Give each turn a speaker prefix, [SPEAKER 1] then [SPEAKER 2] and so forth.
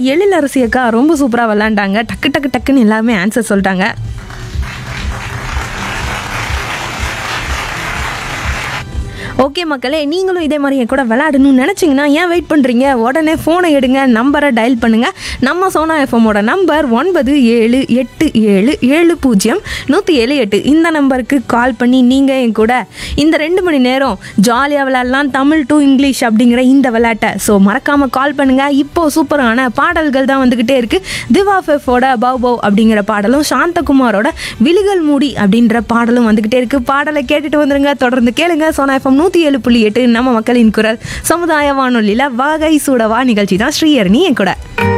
[SPEAKER 1] எழிலரசி அக்கா ரொம்ப சூப்பராக விளாண்டாங்க டக்கு டக்கு டக்குன்னு எல்லாமே ஆன்சர் சொல்லிட்டாங்க ஓகே மக்களே நீங்களும் இதே மாதிரி என் கூட விளையாடணும்னு நினச்சிங்கன்னா ஏன் வெயிட் பண்ணுறீங்க உடனே ஃபோனை எடுங்க நம்பரை டயல் பண்ணுங்கள் நம்ம சோனா எஃப்எம்மோட நம்பர் ஒன்பது ஏழு எட்டு ஏழு ஏழு பூஜ்ஜியம் நூற்றி ஏழு எட்டு இந்த நம்பருக்கு கால் பண்ணி நீங்கள் என் கூட இந்த ரெண்டு மணி நேரம் ஜாலியாக விளையாடலாம் தமிழ் டு இங்கிலீஷ் அப்படிங்கிற இந்த விளையாட்டை ஸோ மறக்காமல் கால் பண்ணுங்கள் இப்போது சூப்பரான பாடல்கள் தான் வந்துக்கிட்டே இருக்குது திவா ஃபெஃபோட பவ் பவ் அப்படிங்கிற பாடலும் சாந்தகுமாரோட விழிகள் மூடி அப்படின்ற பாடலும் வந்துக்கிட்டே இருக்குது பாடலை கேட்டுட்டு வந்துருங்க தொடர்ந்து கேளுங்க சோனா எஃப்எம் நூற்றி ஏழு புள்ளி எட்டு நம்ம மக்களின் குரல் சமுதாய வானொலியில் வாகை சூடவா நிகழ்ச்சி தான் ஸ்ரீயரணி என் கூட